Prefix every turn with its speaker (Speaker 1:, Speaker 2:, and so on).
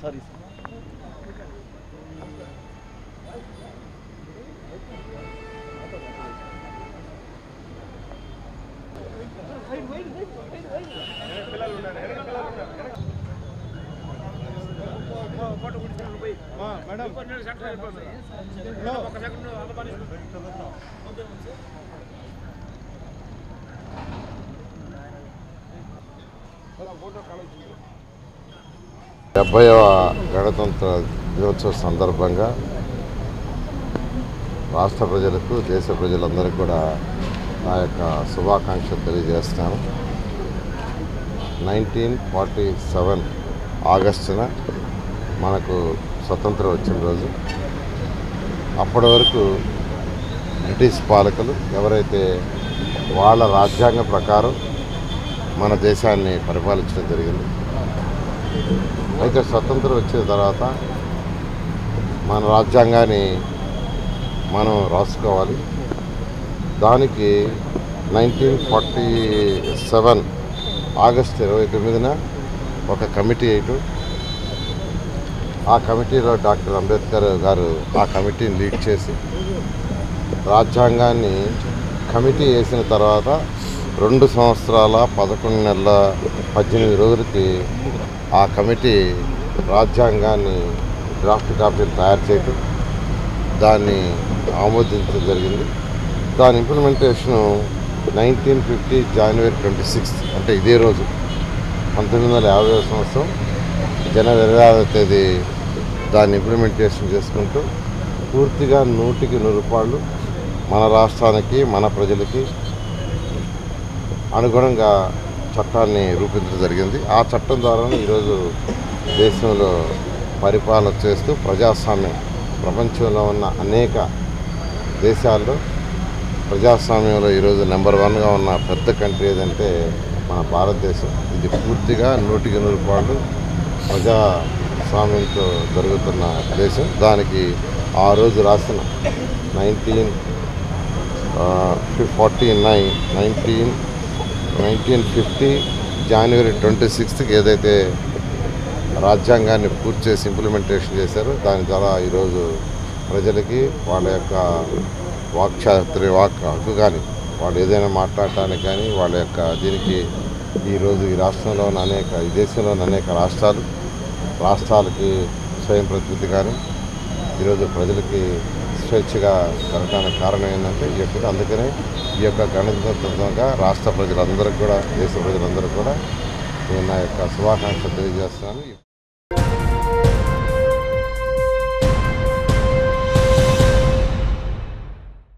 Speaker 1: sorry
Speaker 2: డెబ్బైవ గణతంత్ర దినోత్సవ సందర్భంగా రాష్ట్ర ప్రజలకు దేశ ప్రజలందరికీ కూడా నా యొక్క శుభాకాంక్షలు తెలియజేస్తున్నాను నైన్టీన్ ఫార్టీ సెవెన్ ఆగస్టున మనకు స్వతంత్రం వచ్చిన రోజు అప్పటి వరకు బ్రిటిష్ పాలకులు ఎవరైతే వాళ్ళ రాజ్యాంగ ప్రకారం మన దేశాన్ని పరిపాలించడం జరిగింది అయితే స్వతంత్రం వచ్చిన తర్వాత మన రాజ్యాంగాన్ని మనం రాసుకోవాలి దానికి నైన్టీన్ ఫార్టీ సెవెన్ ఆగస్ట్ ఇరవై తొమ్మిదిన ఒక కమిటీ వేయటం ఆ కమిటీలో డాక్టర్ అంబేద్కర్ గారు ఆ కమిటీని లీడ్ చేసి రాజ్యాంగాన్ని కమిటీ వేసిన తర్వాత రెండు సంవత్సరాల పదకొండు నెలల పద్దెనిమిది రోజులకి ఆ కమిటీ రాజ్యాంగాన్ని డ్రాఫ్ట్ కాపీని తయారు చేయటం దాన్ని ఆమోదించడం జరిగింది దాని implementation nineteen fifty January twenty sixth అంటే ఇదే రోజు పంతొమ్మిది వందల యాభై సంవత్సరం జనవరి ఇరవై ఆరవ తేదీ దాన్ని ఇంప్లిమెంటేషన్ చేసుకుంటూ పూర్తిగా నూటికి నూరు రూపాయలు మన రాష్ట్రానికి మన ప్రజలకి అనుగుణంగా చట్టాన్ని రూపొందించడం జరిగింది ఆ చట్టం ద్వారా ఈరోజు దేశంలో పరిపాలన చేస్తూ ప్రజాస్వామ్యం ప్రపంచంలో ఉన్న అనేక దేశాల్లో ప్రజాస్వామ్యంలో ఈరోజు నెంబర్ వన్గా ఉన్న పెద్ద కంట్రీ ఏదంటే మన భారతదేశం ఇది పూర్తిగా నూటికి నూరు పాళ్ళు ప్రజాస్వామ్యంతో జరుగుతున్న దేశం దానికి ఆ రోజు రాసిన nineteen forty nine nineteen nineteen fifty January twenty సిక్స్త్కి ఏదైతే రాజ్యాంగాన్ని పూర్తి చేసి ఇంప్లిమెంటేషన్ చేశారో దాని ద్వారా ఈరోజు ప్రజలకి వాళ్ళ యొక్క వాక్చాత్రి వాక్ హక్కు కానీ వాళ్ళు ఏదైనా మాట్లాడటానికి కానీ వాళ్ళ యొక్క దీనికి ఈరోజు ఈ రాష్ట్రంలో ఉన్న అనేక ఈ దేశంలో ఉన్న అనేక రాష్ట్రాలు రాష్ట్రాలకి స్వయం ప్రతినిధి కానీ ఈరోజు ప్రజలకి స్వేచ్ఛగా జరగడానికి కారణం ఏంటంటే ఈ యొక్క అందుకనే ఈ యొక్క గణతంత్రంగా రాష్ట్ర ప్రజలందరికీ కూడా దేశ ప్రజలందరూ కూడా నేను నా యొక్క శుభాకాంక్షలు తెలియజేస్తున్నాను